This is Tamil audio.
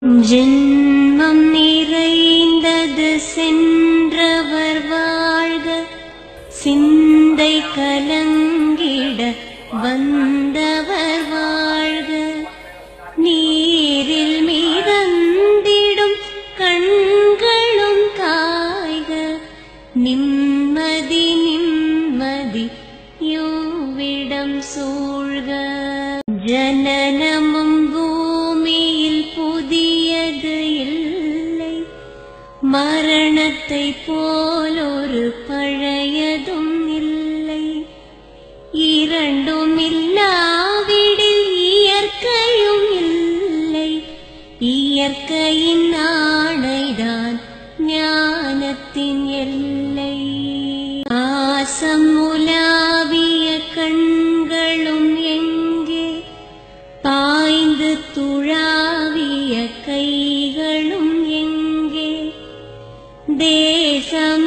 ஜென்மம் நிறைந்தது சென்றவர் வாழ்க சிந்தை கலங்கிட வந்தவர் வாழ்க நீரில் மிதந்திடும் கண்களும் காய்க நிம்மதி நிம்மதி யோவிடம் சூழ்க ஜனனமும் பூமியில் புதியது இல்லை மரணத்தை போலொரு பழையதும் இல்லை இரண்டும் இல்லாவிடில் இயற்கையும் இல்லை இயற்கையின் ஆணைதான் ஞானத்தின் எல்லை ஆசம் உலாவிய கண்களும் எங்கே பாய்ந்து துழாவிய கைகளும் எங்கே தேசம்